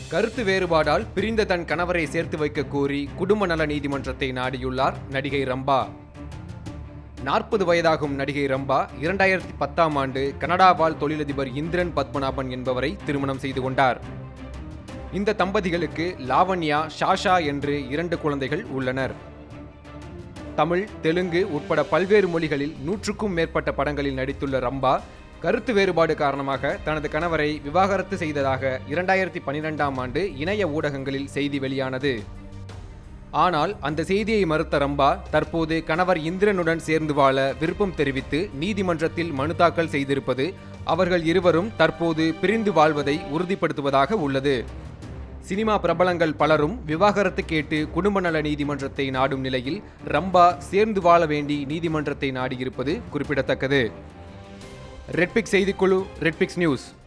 கருத்து வேறுபாடால் பிரிந்த தன் கணவரை சேர்த்து வைக்க கோரி குடும்ப நல நீதிமன்றத்தை நாடியுள்ளார் நடிகை ரம்பா நாற்பது வயதாகும் நடிகை ரம்பா இரண்டாயிரத்தி பத்தாம் ஆண்டு கனடா வாழ் தொழிலதிபர் இந்திரன் பத்மநாபன் என்பவரை திருமணம் செய்து கொண்டார் இந்த தம்பதிகளுக்கு லாவண்யா ஷாஷா என்று இரண்டு குழந்தைகள் உள்ளனர் தமிழ் தெலுங்கு உட்பட பல்வேறு மொழிகளில் நூற்றுக்கும் மேற்பட்ட படங்களில் நடித்துள்ள ரம்பா கருத்து வேறுபாடு காரணமாக தனது கணவரை விவாகரத்து செய்ததாக இரண்டாயிரத்தி பனிரெண்டாம் ஆண்டு இணைய ஊடகங்களில் செய்தி வெளியானது ஆனால் அந்த செய்தியை மறுத்த ரம்பா தற்போது கணவர் இந்திரனுடன் சேர்ந்து வாழ விருப்பம் தெரிவித்து நீதிமன்றத்தில் மனு தாக்கல் செய்திருப்பது அவர்கள் இருவரும் தற்போது பிரிந்து வாழ்வதை உறுதிப்படுத்துவதாக உள்ளது சினிமா பிரபலங்கள் பலரும் விவாகரத்து கேட்டு குடும்ப நல நீதிமன்றத்தை நாடும் நிலையில் ரம்பா சேர்ந்து வாழ வேண்டி நீதிமன்றத்தை நாடியிருப்பது குறிப்பிடத்தக்கது ரெட்பிக்ஸ் செய்திக்குழு ரெட்பிக்ஸ் நியூஸ்